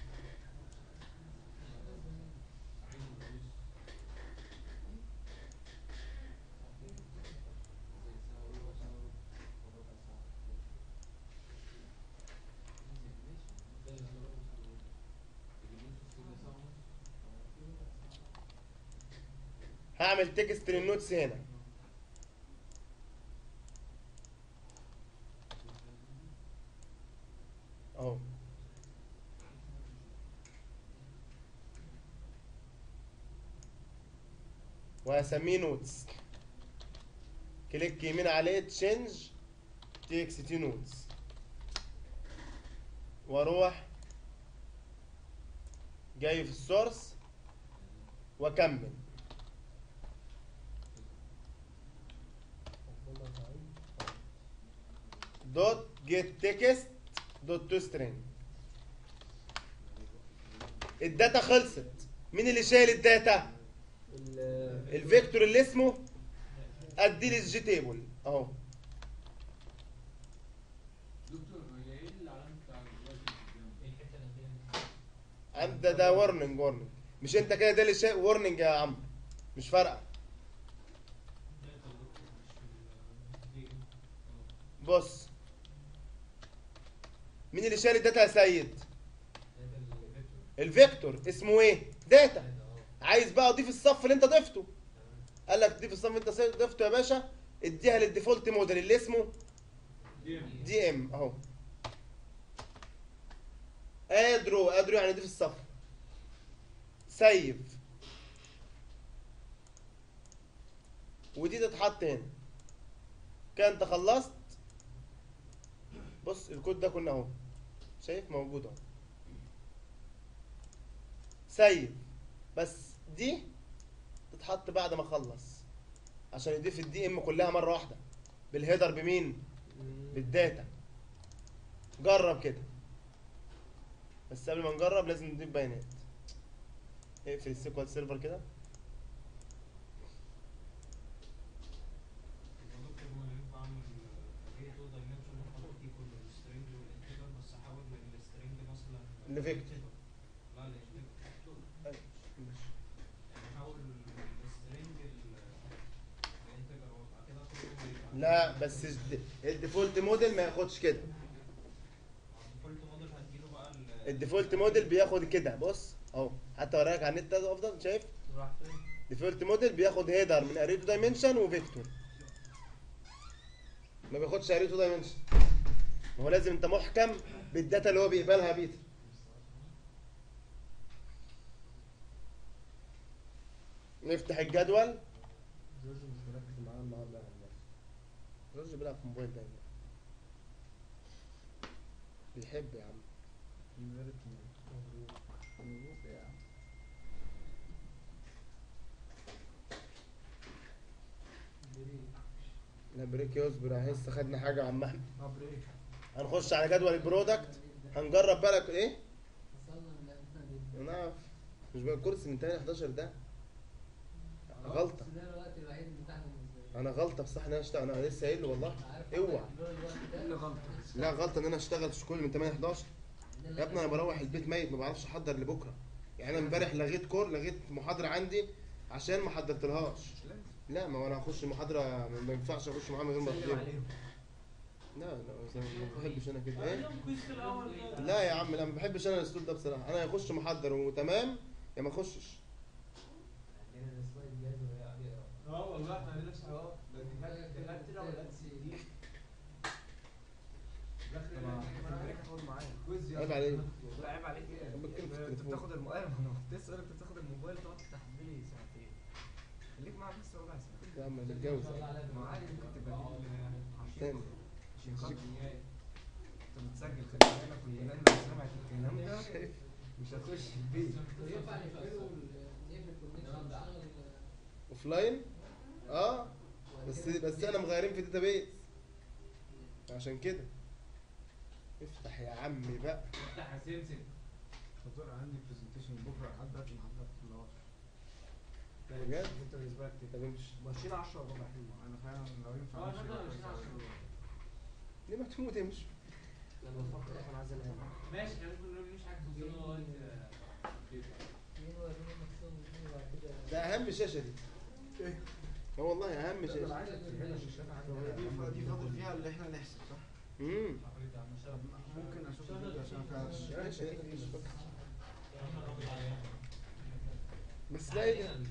هعمل تكست للنوتس هنا اهو وهسميه نوتس كليك يمين عليه تشينج تي اكس تي نوتس واروح جاي في السورس واكمل دوت جيت تكست دوت تو سترينج الداتا خلصت مين اللي شايل الداتا ال- الفيكتور اللي اسمه ادي لي الجي تيبل اهو دكتور هي ايه العلامه بتاع الدلوقتي قدام؟ عند ده ده ورنينج ورنينج مش انت كده ده اللي شايل ورنينج يا عم مش فارقه بص مين اللي شايل الداتا يا سيد الفيكتور اسمه ايه داتا عايز بقى اضيف الصف اللي انت ضفته قال لك ضيف الصف اللي انت ضفته يا باشا اديها للديفولت موديل اللي اسمه دي ام دي ام اهو ادرو ادرو يعني ضيف الصف سيف ودي تتحط هنا كده انت خلصت بص الكود ده كنا اهو شايف موجود اهو سيف بس دي تتحط بعد ما اخلص عشان يضيف الدي ام كلها مره واحده بالهيدر بمين بالداتا جرب كده بس قبل ما نجرب لازم نضيف بيانات اقفل السيكوال سيرفر كده دكتور هو اللي ينفع اعمل هي تو دايمنشن واحط فيه كل السترنج والانتجر بس احول من السترنج مثلا لفيكتور. لا لفيكتور يعني احول السترنج الانتجر وبعد كده كله يبقى لا بس الد- الديفولت موديل ما ياخدش كده الديفولت موديل هتجيله بقى ال- الديفولت موديل بياخد كده بص اهو حتى وراك على النت ده افضل شايف راح فين؟ ديفولت موديل بياخد هيدر من اريتو دايمنشن وفيكتور ما بياخدش اريتو دايمنشن هو لازم انت محكم بالداتا اللي هو بيقبلها بيتر نفتح الجدول جورج مش مركز معانا النهارده يا هندسه جورج بيلعب في موبايل دايما بيحب يا عم من غير اتنين مبروك مبروك يا عم لا بريك يصبر اهي لسه خدنا حاجه يا عم احمد مبروك هنخش على جدول البرودكت هنجرب بقى لك ايه وصلنا من الأسنان دي. نعرف مش بقى الكرسي من تاني 11 ده غلطه بس ده الوقت الوحيد اللي بتاعنا بالنسبة انا غلطه بصح ان انا اشتغل انا لسه قايل له والله اوعى اللي غلطه لا غلطه ان انا اشتغل كل من 8 11 يا ابني انا بروح البيت ميت ما بعرفش احضر لبكره يعني انا امبارح لغيت كور لغيت محاضره عندي عشان ما حضرتلهاش مش لازم لا ما هو انا اخش محاضره ما ما ينفعش اخش معاها من غير ما سلم اطلبها عليهم لا لا زي ما ما بحبش انا كده ايه اليوم كويس في الاول كده. لا يا عم لا ما بحبش انا الاسلوب ده بصراحه انا يخش محضر وتمام يا ما اخشش عندنا السلايد جاهز وهي عليه اه والله احنا عندنا نفس الحوار ده الدكاتره الدكاتره ولا طب خليك تاخد معايا كويز عيب عليك لا عيب عليك ايه طب بتكلم في انت التليفون. بتاخد الموبايل انا كنت لسه قايل لك بتاخد الموبايل تقعد تفتح لي ساعتين خليك معايا بس ربع ساعه يا عم نتجوز ما عادي ممكن تبقى دي تاني عشان خاطر انت بتسجل خلي بالك والبلان لو سمعت الكلام ده مش هتخش البيت ينفع نقفله نقفل الكونكشن ونشتغل اوف لاين اه بس بس احنا مغيرين في الداتابيز عشان كده افتح يا عمي بقى افتح يا سمسم دكتور عندي برزنتيشن بكره لحد دلوقتي ما حضرتلهاش بجد؟ انت بالنسبه لك طب امشي ماشيين 10 وربع حلو انا فعلا لو ينفع اه، امشي لا، لا، كويس ماشيين أوي. 10 وربع. ليه ما تموت امشي انا بفكر انا عايز انام ماشي احنا ممكن نقول مش حاجه توصلنا لغايه آه، كده. مين وريني نفسهم وبعد كده ده اهم شاشه دي ايه؟ اه والله اهم انا شاشه عايزك تجيب لي شاشات دي عندي فا- دي فاضل فيها اللي احنا نحسب صح؟ امم ممكن اشوف الفيديو عشان فعلا ماشي مش فاكر. بس لا ايه ده؟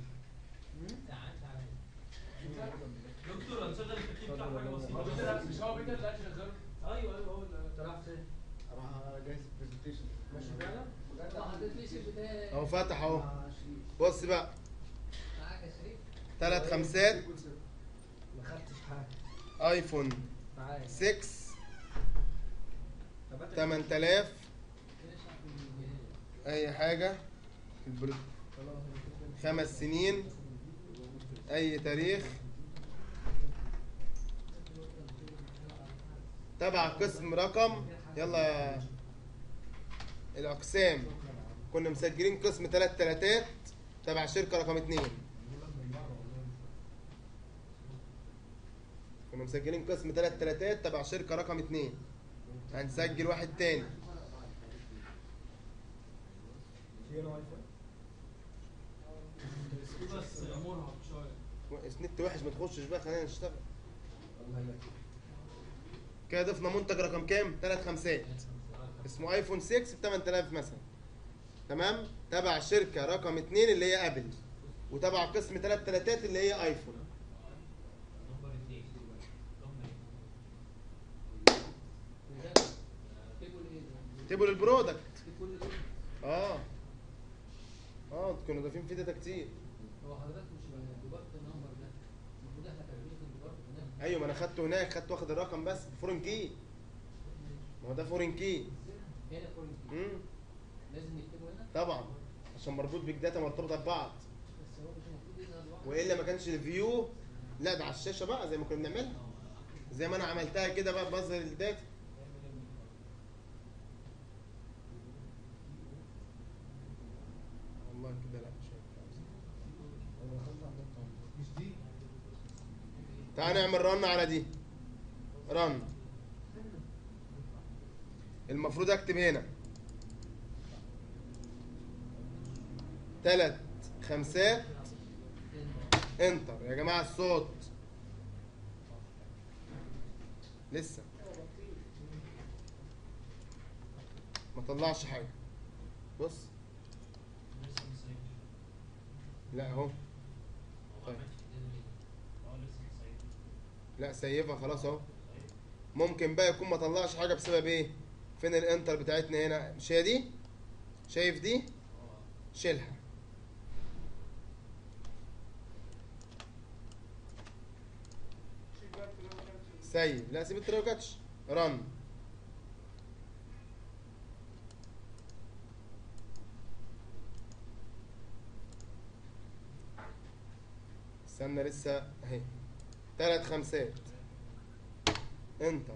دكتور هنشغل التكييف بتاع حاجه هو بسيطه بيتر مش هو بيتر اللي قاعد شغال ايوه ايوه هو اللي انت رايح فين؟ اروح اجهز البرزنتيشن ماشي فعلا؟ ما حطيتليش البتاع اهو فتح اهو مع شريف. بص بقى معاك يا شريف ثلاث خمسات ما خدتش حاجه ايفون تعالى 6 طب انت 8000 اشرح في الجهاز اي حاجه البلو- خمس سنين اي تاريخ تبع قسم رقم يلا يا الاقسام كنا مسجلين قسم ثلاث تلاتات تبع شركه رقم اتنين كنا مسجلين قسم ثلاث تلاتات تبع شركه رقم اتنين هنسجل واحد تاني بس مرهق شويه نت وحش ما تخشش بقى خلينا نشتغل كده ضفنا منتج رقم كام؟ ثلاث خمسات اسمه ايفون 6 ب 8000 مثلا تمام؟ تبع شركه رقم 2 اللي هي ابل وتبع قسم ثلاث تلاتات اللي هي ايفون نمبر اثنين نمبر تيبل ايه ده؟ تيبل البرودكت في كل ده اه اه كنا ضايفين فيه داتا كتير هو حضرتك مش ديبارت النمبر ده المفروض احنا كاتبين في الديبارت هناك ايوه ما انا خدته هناك خدت واخد الرقم بس فورين كي ما هو ده فورين كي هنا فورين كي امم لازم نكتبه هنا طبعا عشان مربوط بيج داتا مرتبطه ببعض بس هو مش المفروض يظهر لوحده والا ما كانش الفيو لا ده على الشاشه بقى زي ما كنا بنعملها زي ما انا عملتها كده بقى بظهر الداتا والله كده لا مش هينفع. مش دي تعال نعمل رن على دي رن المفروض اكتب هنا تلات خمسات انتر يا جماعه الصوت لسه ما طلعش حاجه بص لسه مسيب لا اهو هو طيب. اه لسه مسيب لا سيبها خلاص اهو ممكن بقى يكون ما طلعش حاجه بسبب ايه فين الانتر بتاعتنا هنا مش هي دي شايف دي شيلها سيب لا سيب التراوجاتش رن استنى لسه اهي ثلاث خمسات انتر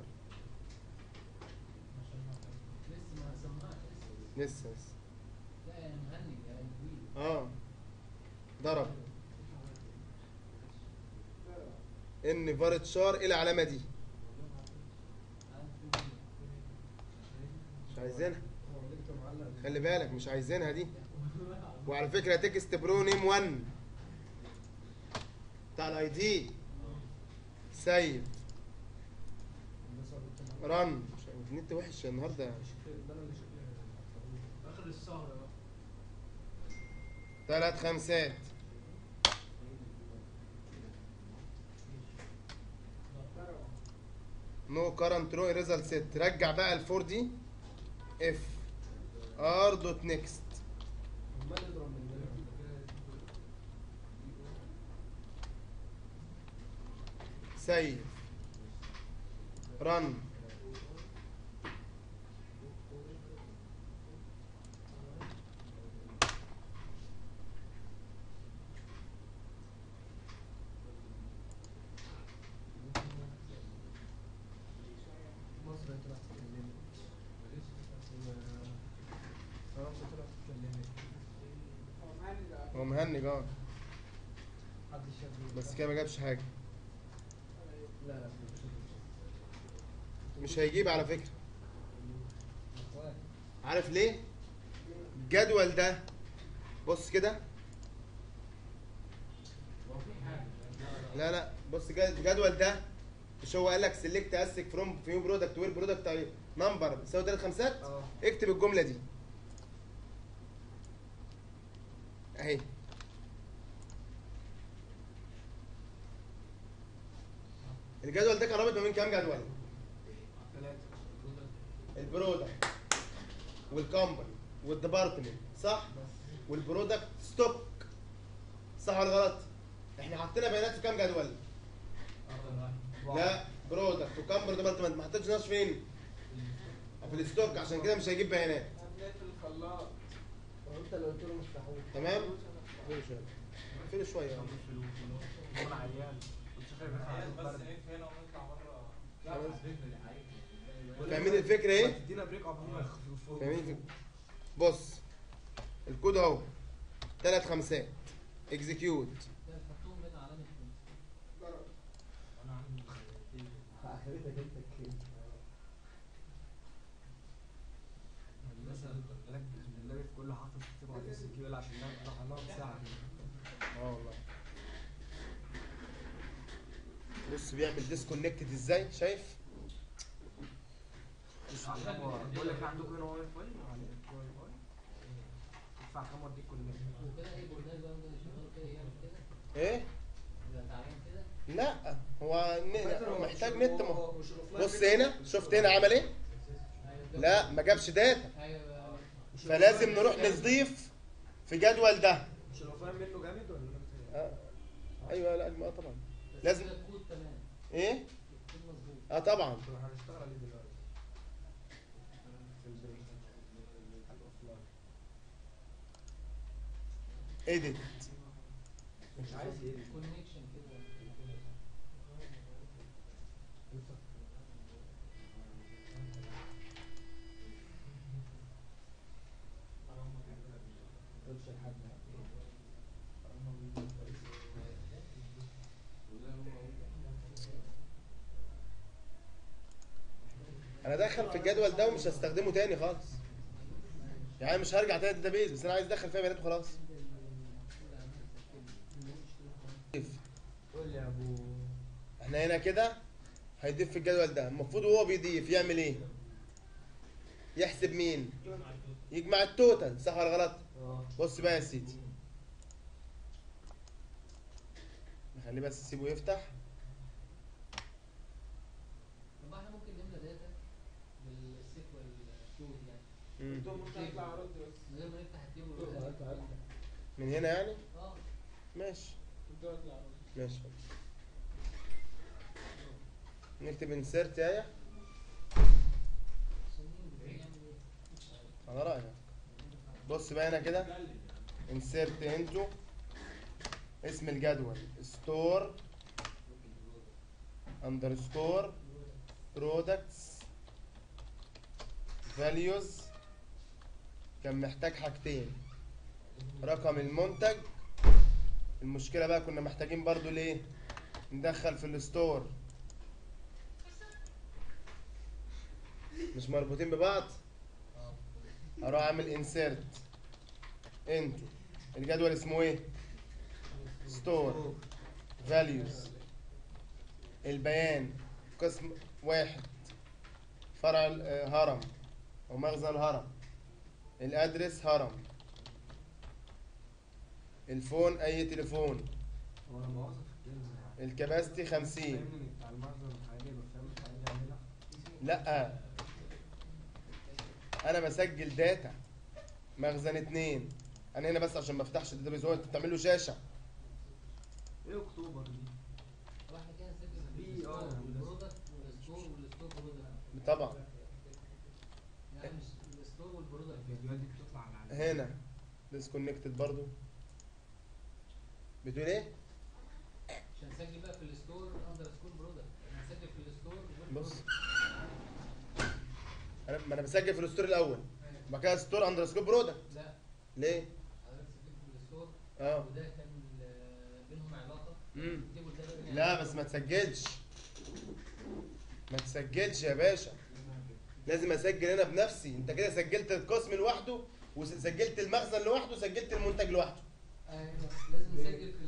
لسه ما سمعش لسه لسه لسه لا يا مهنج يا كبير اه ضرب ان فارت شار ايه العلامه دي مش عايزينها خلي بالك مش عايزينها دي وعلى فكره تكست برو نيم 1 بتاع الاي دي سيد رن مش عارف، النت وحش النهارده ده انا اللي شكلي اخر السهره بقى ثلاث خمسات نو كارنت رو ريزلت ست رجع بقى الفور دي اف ار دوت نيكست عمال يضرب من دماغي. سيف رن مصر طلعت تكلمني فرنسا طلعت تكلمني هو مهنج اه حد شاف بس كده ما جابش حاجه لا لا مش هيجيب على فكره عارف ليه الجدول ده بص كده لا لا بص جد- الجدول ده مش هو قال لك سيلكت اسك فروم فيو برودكت وير برودكت نمبر بيساوي ثلاث خمسات اه اكتب الجمله دي اهي الجدول ده كان رابط ما بين كام جدول ثلاثة البرودكت والكومباني والديبارتمنت صح والبرودكت ستوك صح ولا غلط احنا حطينا بيانات في كام جدول لا برودكت وكومباني وديبارتمنت ما حطيتش ناس فين في الستوك عشان كده مش هيجيب بيانات في الخلاط وانت اللي قلت له مفتاحوه تمام اقفله شويه اقفله شويه اه. انا عيان كنت خايف بس نقف هنا ونطلع بره فاهمين الفكره ايه تدينا بريك عقبال ما يخففوا فاهمين الفكره بص الكود اهو ثلاث خمسات اكزيكيوت حطوهم هنا علامة انا عندي اخرتك انت كده مثلا ركز بالله في كل حرف تكتبه على الاس كيو ال عشان نعرف هنقعد ساعه اه والله بص بيعمل ديسكونكتد ازاي شايف بقول لك عندكم هنا واي فاي واي فاي تدفع كام واديك كل وكده ايه برنامج بقى ممكن يشتغل كده يعمل كده ايه يبقى تعبان كده لا هو ن- محتاج نت م- مش الأوفلاين بص منه. هنا شفت هنا عمل ايه أيوة. لا ما جابش داتا ايوه مش فلازم الأوفلاين نروح منه جامد. نضيف في جدول ده مش الاوفلاين منه جامد ولا انا بتهيألي؟ آه. ايوه لا اه طبعا بس لازم- كده الكود تمام ايه الكود مظبوط اه طبعا طب هنشتغل عليه دلوقتي في البريك على الأوفلاين. ايديت مش عايز ايه كونكشن كده تقولش لحد انا داخل في الجدول ده ومش هستخدمه تاني خالص يعني مش هرجع تاني داتابيز بس انا عايز ادخل فيها بيانات وخلاص قول لي يا ابو احنا هنا كده هيضيف في الجدول ده المفروض وهو بيضيف يعمل ايه يحسب مين يجمع التوتال صح ولا غلط اه بص بقى يا سيدي نخليه بس سيبه يفتح طب احنا ممكن نملى داتا بالسيكوال كود يعني مم. دول ممكن اطلع ارد بس من غير ما نفتح التيبل من هنا يعني اه ماشي دول اطلع ارد ماشي نكتب انسيرت ايه سنين بيعمل ايه على رايك بص بقى هنا كده انسيرت انتو اسم الجدول ستور اندرسكور برودكتس فاليوز كان محتاج حاجتين رقم المنتج المشكله بقى كنا محتاجين برضو ليه ندخل في الستور مش مربوطين ببعض اروح اعمل انسيرت انت الجدول اسمه ايه ستور فاليوز البيان قسم واحد فرع ال- آه، هرم او مخزن الهرم الادرس هرم الفون اي تليفون هو لما وصف الكنز الكباستي خمسين فاهمني بتاع المخزن الحقيقي بفهم الحقيقي يعملها لا انا بسجل داتا مخزن اتنين انا هنا بس عشان ما افتحش الداتابيز هو انت بتعمل له شاشه ايه اكتوبر دي؟ واحد كده نسجل في الستور اه والبرودكت والستور والستور برودكت طبعا يعني مش الستور والبرودكت الفيديوهات دي بتطلع على هنا ديسكونكتد برضو بتقول ايه عشان نسجل بقى في الستور اندر سكور برودكت نسجل في الستور بص انا ما انا بسجل في الستور الاول وبعد كده ستور اندرسكور برودكت لا ليه حضرتك سجلت في الستور اه وده كان آه، بينهم علاقه امم التيبل ده بينهم لا علاقة. بس ما تسجلش ما تسجلش يا باشا لازم اسجل انا بنفسي انت كده سجلت القسم لوحده وسجلت المخزن لوحده وسجلت المنتج لوحده ايوه لازم نسجل في